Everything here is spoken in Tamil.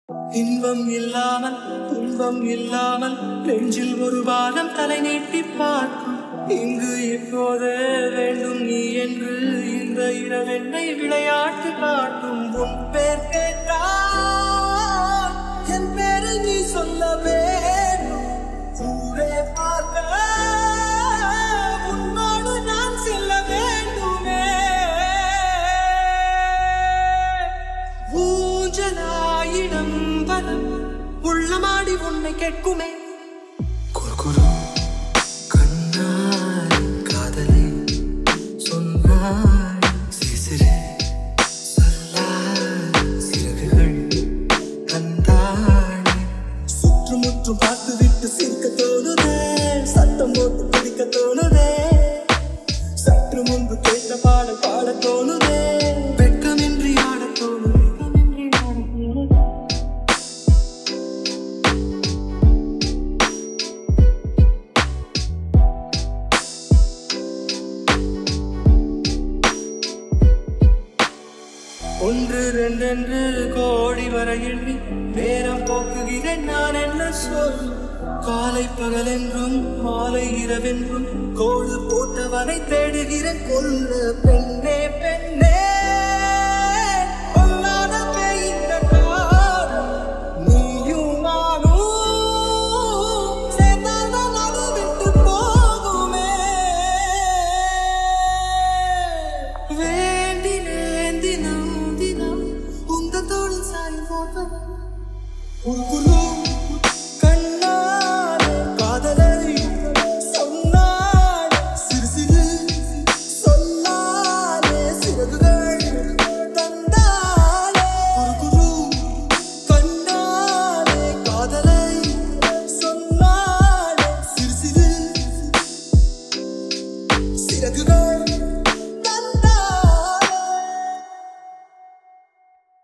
இன்பம் இல்லாமல் துன்பம் இல்லாமல் நெஞ்சில் ஒரு வாரம் தலை நீட்டி பார்க்கும் இங்கு இப்போதே வேண்டும் நீ என்று இந்த இரவெண்ணை விளையாட்டு காட்டும் உன் பேர் கேட்டால் என் பேரை நீ சொல்ல வேண்டும் ஊரே பார்க்க உன்னோடு நான் செல்ல வேண்டுமே ஊஞ்சலாயிடம் பலம் உள்ளமாடி உன்னை கேட்குமே குறுகுறு கண்ணால் காதலை சொன்னாய் சிசிறு சொல்லால் சிறகுகள் தந்தாள் சுற்றுமுற்றும் பார்த்து விட்டு சிரிக்க தோணுதே சத்தம் போட்டு பிடிக்க தோணுதே சற்று முன்பு கேட்ட பாடல் பாட தோணுதே வெட்கமின்றி ஆட தோணுதே வெட்கமின்றி ஆடத் தோணுதே. ஒன்று ரெண்டென்று கோடி வரை எண்ணி நேரம் போக்குகிறேன் நான் என்ன சொல் காலை பகலென்றும் மாலை இரவென்றும் கோடு போட்டவனை தேடுகிறேன் கொல்ல பெண்ணே பெண்ணே பொல்லாத பேய் இந்த காதல். நீயும் நானும் சேர்ந்தால்தான் அது விட்டு போகுமே வேண்டினேன் தினம் தினம் உங்கள் தோளில் சாயும் போது ஒரு குரு